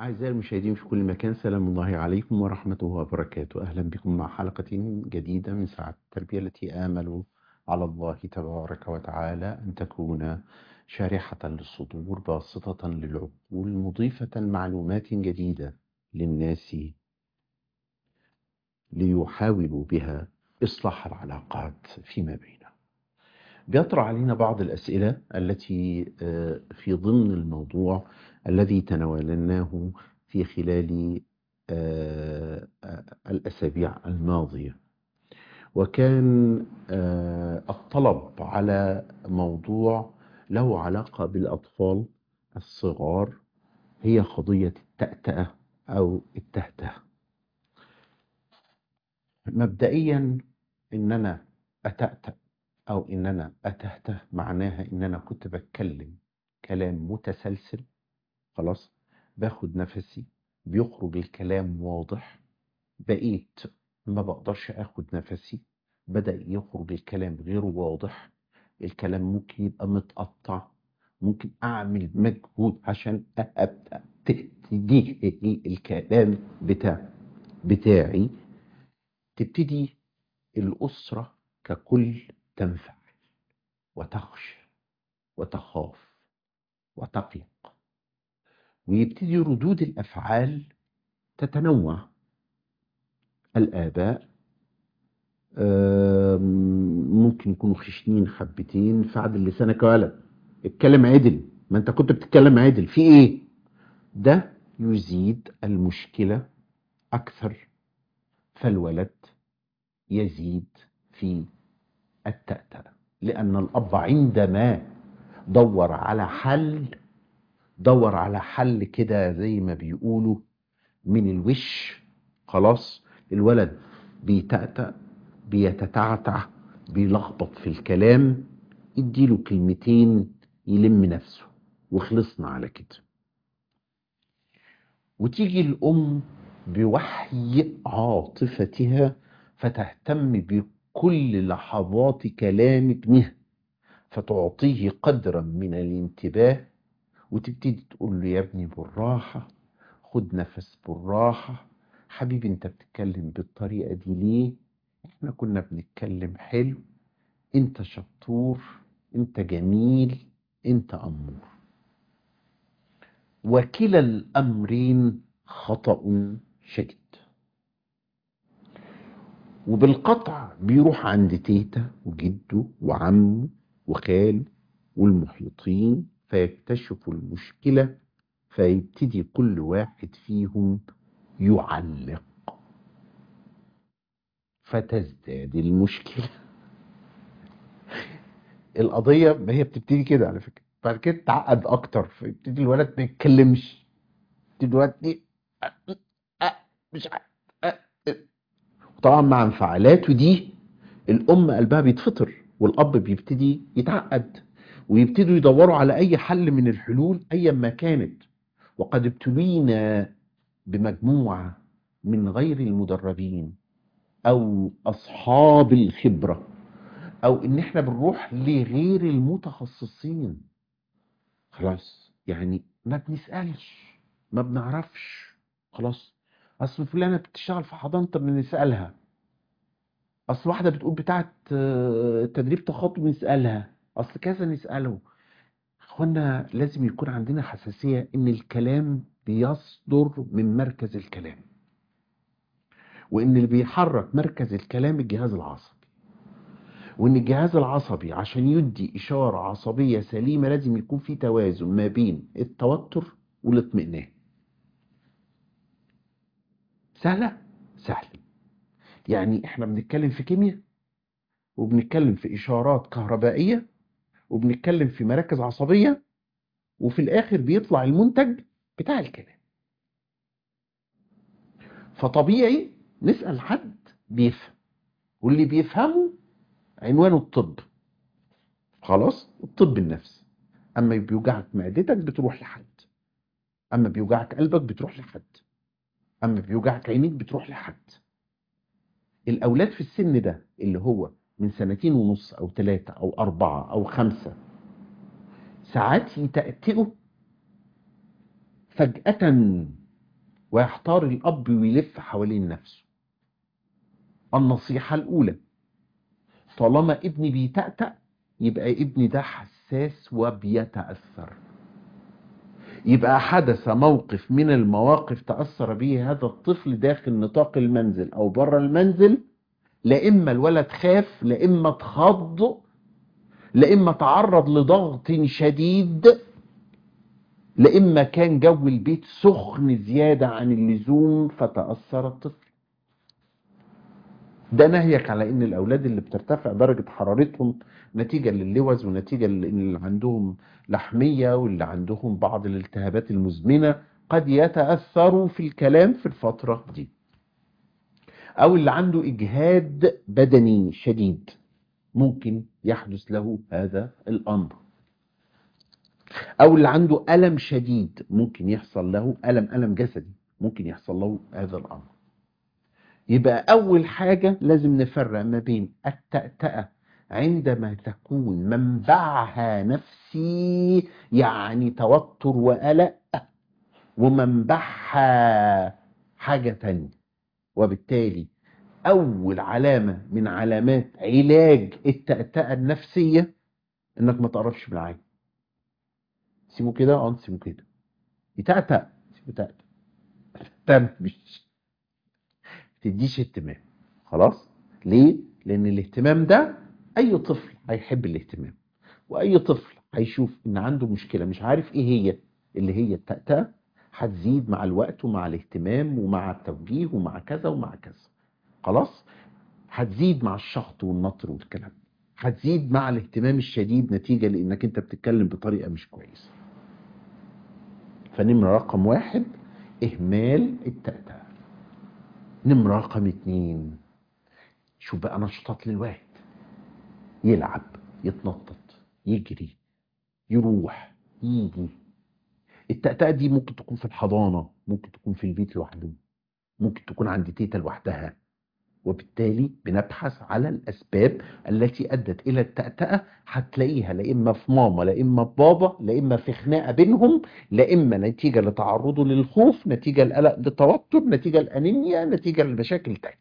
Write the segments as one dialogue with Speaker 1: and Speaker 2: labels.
Speaker 1: أعزائي المشاهدين في كل مكان سلام الله عليكم ورحمته وبركاته أهلا بكم مع حلقة جديدة من ساعة التربية التي آمل على الله تبارك وتعالى أن تكون شارحة للصدور باسطة للعقول مضيفة معلومات جديدة للناس ليحاولوا بها إصلاح العلاقات فيما بينهم بيطرح علينا بعض الأسئلة التي آه، في ضمن الموضوع الذي تناولناه في خلال آه، آه، الأسابيع الماضية وكان آه، الطلب على موضوع له علاقة بالأطفال الصغار هي قضية التأتأة أو التهتأة مبدئيا إن أنا أتأتأ أو إن أنا أتهته معناها إن أنا كنت بتكلم كلام متسلسل خلاص باخد نفسي بيخرج الكلام واضح بقيت ما بقدرش اخد نفسي بدأ يخرج الكلام غير واضح الكلام ممكن يبقى متقطع ممكن اعمل مجهود عشان ابدا تبتدي الكلام بتاع بتاعي تبتدي الاسره ككل تنفعل وتخشى وتخاف وتقلق ويبتدي ردود الافعال تتنوع الاباء آم، ممكن يكونوا خشنين حبتين فعدل لسانك يا ولد اتكلم عدل ما انت كنت بتتكلم عدل في ايه ده يزيد المشكله اكثر فالولد يزيد في التأتأة لأن الأب عندما دور على حل دور على حل كده زي ما بيقولوا من الوش خلاص الولد بيتأتأ بيتتعتع بيلخبط في الكلام اديله كلمتين يلم نفسه وخلصنا على كده وتيجي الأم بوحي عاطفتها فتهتم بكل لحظات كلام ابنها فتعطيه قدرا من الانتباه وتبتدي تقول له يا ابني بالراحة خد نفس بالراحة حبيبي انت بتتكلم بالطريقة دي ليه احنا كنا بنتكلم حلو انت شطور انت جميل انت أمور وكلا الأمرين خطأ شديد وبالقطع بيروح عند تيتا وجده وعمه وخاله والمحيطين فيكتشفوا المشكلة فيبتدي كل واحد فيهم يعلق فتزداد المشكلة القضية ما هي بتبتدي كده على فكرة بعد كده تعقد أكتر فيبتدي الولد ما يتكلمش يبتدي الولد ي- أ- أ- مش عارف أ- أ- طبعا مع انفعالاته دي الأم قلبها بيتفطر والأب بيبتدي يتعقد ويبتدوا يدوروا على أي حل من الحلول أيا ما كانت وقد ابتلينا بمجموعة من غير المدربين أو أصحاب الخبرة أو إن إحنا بنروح لغير المتخصصين خلاص يعني ما بنسألش ما بنعرفش خلاص أصل فلانة بتشتغل في حضانة طب نسألها أصل واحدة بتقول بتاعة آه، تدريب تخاطب نسألها أصل كذا نسأله اخوانا لازم يكون عندنا حساسية ان الكلام بيصدر من مركز الكلام وان اللي بيحرك مركز الكلام الجهاز العصبي وان الجهاز العصبي عشان يدي اشارة عصبية سليمة لازم يكون في توازن ما بين التوتر والاطمئنان سهلة سهلة يعني احنا بنتكلم في كيمياء وبنتكلم في اشارات كهربائية وبنتكلم في مراكز عصبية وفي الاخر بيطلع المنتج بتاع الكلام فطبيعي نسأل حد بيفهم واللي بيفهمه عنوانه الطب خلاص الطب النفسي اما بيوجعك معدتك بتروح لحد اما بيوجعك قلبك بتروح لحد اما بيوجعك عينيك بتروح لحد الاولاد في السن ده اللي هو من سنتين ونص او ثلاثة او اربعة او خمسة ساعات يتأتئوا فجأة ويحتار الأب ويلف حوالين نفسه النصيحة الأولى طالما ابني بيتأتأ يبقى ابني ده حساس وبيتأثر يبقى حدث موقف من المواقف تأثر به هذا الطفل داخل نطاق المنزل أو بره المنزل لا إما الولد خاف لا إما اتخض لا إما تعرض لضغط شديد لا إما كان جو البيت سخن زيادة عن اللزوم فتأثر الطفل ده نهيك على ان الاولاد اللي بترتفع درجة حرارتهم نتيجة للوز ونتيجة اللي عندهم لحمية واللي عندهم بعض الالتهابات المزمنة قد يتأثروا في الكلام في الفترة دي او اللي عنده اجهاد بدني شديد ممكن يحدث له هذا الامر او اللي عنده الم شديد ممكن يحصل له الم الم جسدي ممكن يحصل له هذا الامر يبقى أول حاجة لازم نفرق ما بين التأتأة عندما تكون منبعها نفسي يعني توتر وقلق ومنبعها حاجة تانية وبالتالي أول علامة من علامات علاج التأتأة النفسية إنك ما تقربش بالعين سيبه كده اه سيبه كده يتأتأ سيبه تأتأ تنمش تديش اهتمام خلاص ليه لان الاهتمام ده اي طفل هيحب الاهتمام واي طفل هيشوف ان عنده مشكله مش عارف ايه هي اللي هي التأتأة هتزيد مع الوقت ومع الاهتمام ومع التوجيه ومع كذا ومع كذا خلاص هتزيد مع الشخط والنطر والكلام هتزيد مع الاهتمام الشديد نتيجة لانك انت بتتكلم بطريقة مش كويسة فنمرة رقم واحد اهمال التأتأة نمرة رقم اتنين شوف بقى نشاطات للواحد يلعب يتنطط يجري يروح يجي التأتأة دي ممكن تكون في الحضانة ممكن تكون في البيت لوحده ممكن تكون عند تيتا لوحدها وبالتالي بنبحث على الأسباب التي أدت إلى التأتأة هتلاقيها لا إما في ماما لا إما في بابا لا إما في خناقة بينهم لا إما نتيجة لتعرضه للخوف نتيجة لقلق للتوتر نتيجة الأنيميا نتيجة لمشاكل تانية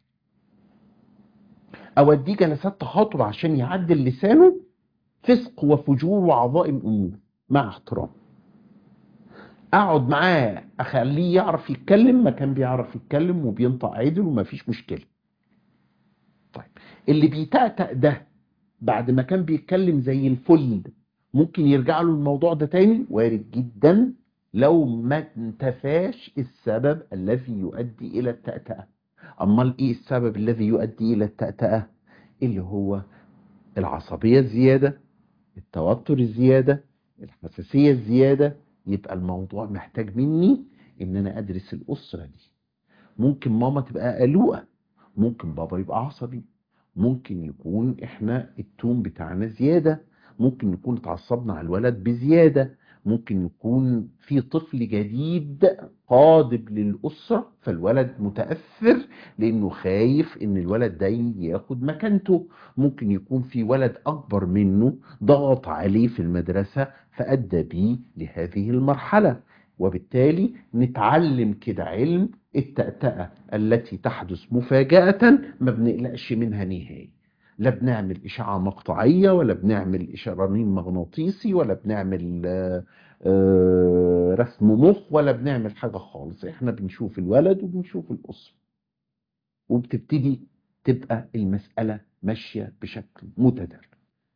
Speaker 1: أوديه جلسات تخاطب عشان يعدل لسانه فسق وفجور وعظائم أمور مع احترام اقعد معاه اخليه يعرف يتكلم ما كان بيعرف يتكلم وبينطق عدل ومفيش مشكله طيب اللي بيتأتأ ده بعد ما كان بيتكلم زي الفل ممكن يرجع له الموضوع ده تاني وارد جدا لو ما انتفاش السبب الذي يؤدي الى التأتأة امال ايه السبب الذي يؤدي الى التأتأة اللي هو العصبية الزيادة التوتر الزيادة الحساسية الزيادة يبقى الموضوع محتاج مني ان انا ادرس الاسرة دي ممكن ماما تبقى قلوقة ممكن بابا يبقى عصبي ممكن يكون احنا التون بتاعنا زيادة ممكن نكون اتعصبنا على الولد بزيادة ممكن يكون في طفل جديد قادم للأسرة فالولد متأثر لأنه خايف إن الولد ده ياخد مكانته ممكن يكون في ولد أكبر منه ضغط عليه في المدرسة فأدى بيه لهذه المرحلة وبالتالي نتعلم كده علم التأتأة التي تحدث مفاجأة ما بنقلقش منها نهائي لا بنعمل إشعة مقطعية ولا بنعمل إشارين مغناطيسي ولا بنعمل آه، آه، رسم مخ ولا بنعمل حاجة خالص احنا بنشوف الولد وبنشوف الأسرة وبتبتدي تبقى المسألة ماشية بشكل متدرج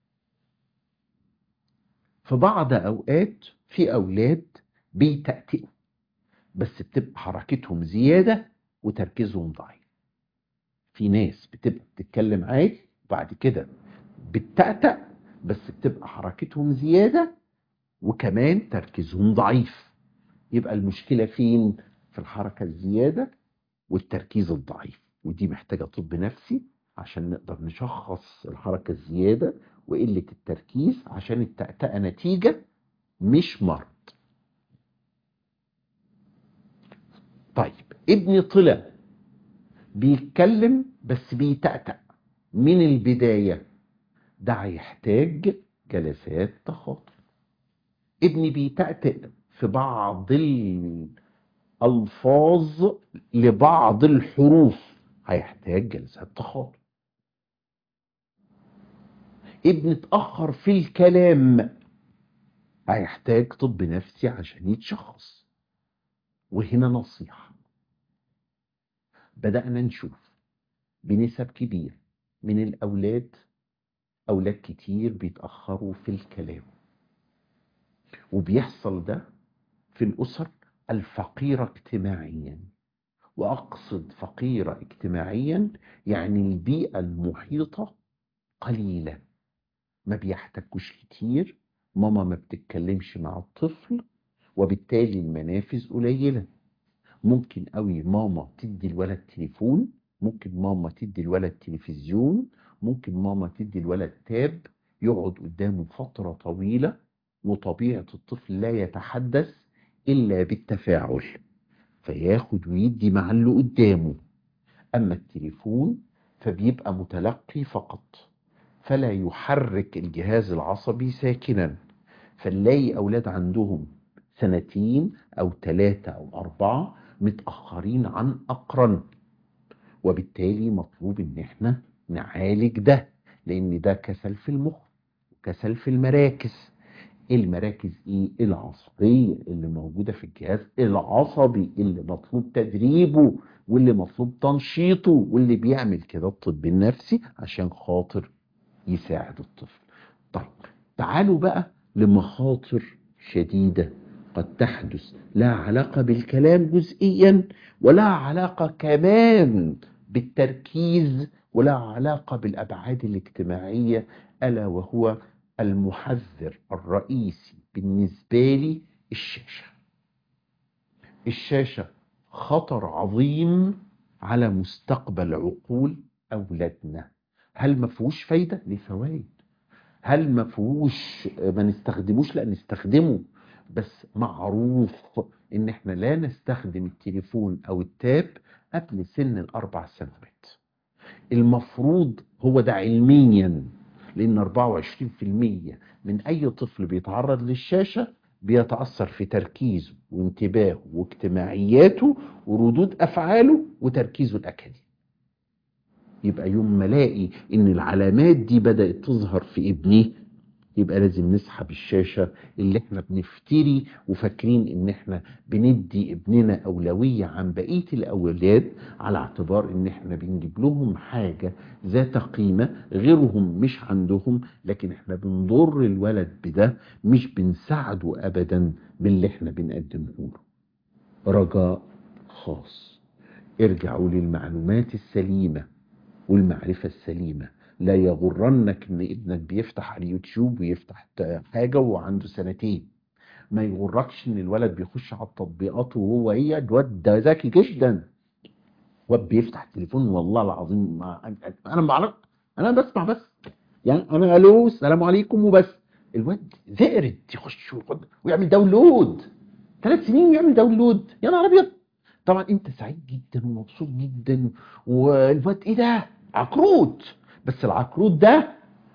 Speaker 1: في بعض أوقات في أولاد بيتأتئوا بس بتبقى حركتهم زيادة وتركيزهم ضعيف في ناس بتبقى بتتكلم عادي وبعد كده بتتأتأ بس بتبقى حركتهم زيادة وكمان تركيزهم ضعيف يبقى المشكلة فين في الحركة الزيادة والتركيز الضعيف ودي محتاجة طب نفسي عشان نقدر نشخص الحركة الزيادة وقلة التركيز عشان التأتأة نتيجة مش مرض طيب ابني طلع بيتكلم بس بيتأتأ من البداية ده هيحتاج جلسات تخاطب ابني بيتأتأ في بعض ألفاظ لبعض الحروف هيحتاج جلسات تخاطب ابن اتأخر في الكلام هيحتاج طب نفسي عشان يتشخص وهنا نصيحة بدأنا نشوف بنسب كبير من الأولاد أولاد كتير بيتأخروا في الكلام وبيحصل ده في الأسر الفقيرة اجتماعيا وأقصد فقيرة اجتماعيا يعني البيئة المحيطة قليلة ما بيحتكوش كتير ماما ما بتتكلمش مع الطفل وبالتالي المنافذ قليلة ممكن قوي ماما تدي الولد تليفون ممكن ماما تدي الولد تلفزيون ممكن ماما تدي الولد تاب يقعد قدامه فترة طويلة وطبيعة الطفل لا يتحدث إلا بالتفاعل فياخد ويدي مع اللي قدامه أما التليفون فبيبقى متلقي فقط فلا يحرك الجهاز العصبي ساكنا فنلاقي أولاد عندهم سنتين أو ثلاثة أو أربعة متأخرين عن أقرن وبالتالي مطلوب إن احنا نعالج ده لأن ده كسل في المخ وكسل في المراكز المراكز ايه العصبية اللي موجودة في الجهاز العصبي اللي مطلوب تدريبه واللي مطلوب تنشيطه واللي بيعمل كده الطب النفسي عشان خاطر يساعد الطفل طيب تعالوا بقى لمخاطر شديدة قد تحدث لا علاقة بالكلام جزئيا ولا علاقة كمان بالتركيز ولا علاقة بالأبعاد الاجتماعية ألا وهو المحذر الرئيسي بالنسبة لي الشاشة الشاشة خطر عظيم على مستقبل عقول أولادنا هل ما فيهوش فايدة؟ ليه فوائد هل ما فيهوش ما نستخدموش لا نستخدمه بس معروف ان احنا لا نستخدم التليفون او التاب قبل سن الاربع سنوات المفروض هو ده علميا لان 24% من اي طفل بيتعرض للشاشة بيتأثر في تركيزه وانتباهه واجتماعياته وردود افعاله وتركيزه الاكاديمي يبقى يوم ما الاقي ان العلامات دي بدأت تظهر في ابني يبقى لازم نسحب الشاشة اللي احنا بنفتري وفاكرين ان احنا بندي ابننا اولوية عن بقية الاولاد على اعتبار ان احنا بنجيب لهم حاجة ذات قيمة غيرهم مش عندهم لكن احنا بنضر الولد بده مش بنساعده ابدا باللي احنا بنقدمه له رجاء خاص ارجعوا للمعلومات السليمة والمعرفة السليمة لا يغرنك ان ابنك بيفتح على اليوتيوب ويفتح حاجة وهو عنده سنتين ما يغركش ان الولد بيخش على التطبيقات وهو ايه الواد ده ذكي جدا واد بيفتح التليفون والله العظيم ما انا بعرف انا بسمع بس يعني انا الو السلام عليكم وبس الواد زقرد يخش ويعمل داونلود ثلاث سنين ويعمل داونلود يا نهار ابيض طبعا انت سعيد جدا ومبسوط جدا والواد ايه ده عكروت بس العكروت ده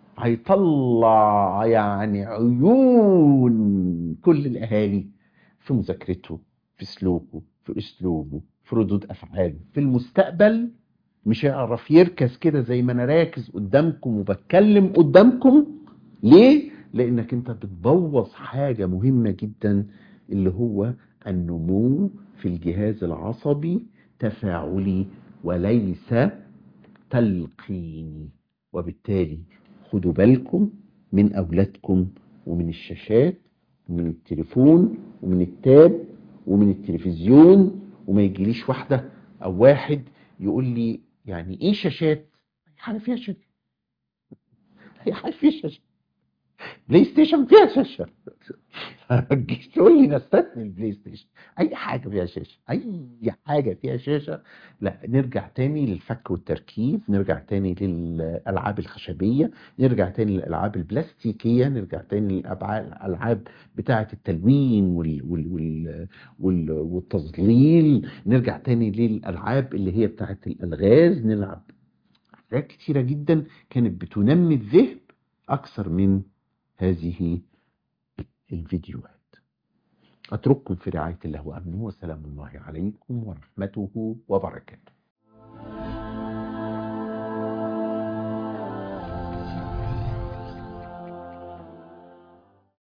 Speaker 1: هيطلع يعني عيون كل الاهالي في مذاكرته في سلوكه في اسلوبه في ردود افعاله في المستقبل مش هيعرف يركز كده زي ما انا راكز قدامكم وبتكلم قدامكم ليه لانك انت بتبوظ حاجه مهمه جدا اللي هو النمو في الجهاز العصبي تفاعلي وليس تلقيني وبالتالي خدوا بالكم من أولادكم ومن الشاشات ومن التليفون ومن التاب ومن التلفزيون وما يجيليش واحدة أو واحد يقول لي يعني إيه شاشات؟ أي حاجة فيها شاشة أي حاجة فيها شاشة بلاي ستيشن فيها شاشة تجيش تقول لي نستثني البلاي ستيشن اي حاجه فيها شاشه اي حاجه فيها شاشه لا نرجع تاني للفك والتركيب نرجع تاني للالعاب الخشبيه نرجع تاني للالعاب البلاستيكيه نرجع تاني للالعاب بتاعه التلوين وال وال وال وال والتظليل نرجع تاني للالعاب اللي هي بتاعه الالغاز نلعب حاجات كتيره جدا كانت بتنمي الذهن اكثر من هذه الفيديوهات أترككم في رعاية الله وأمنه وسلام الله عليكم ورحمته وبركاته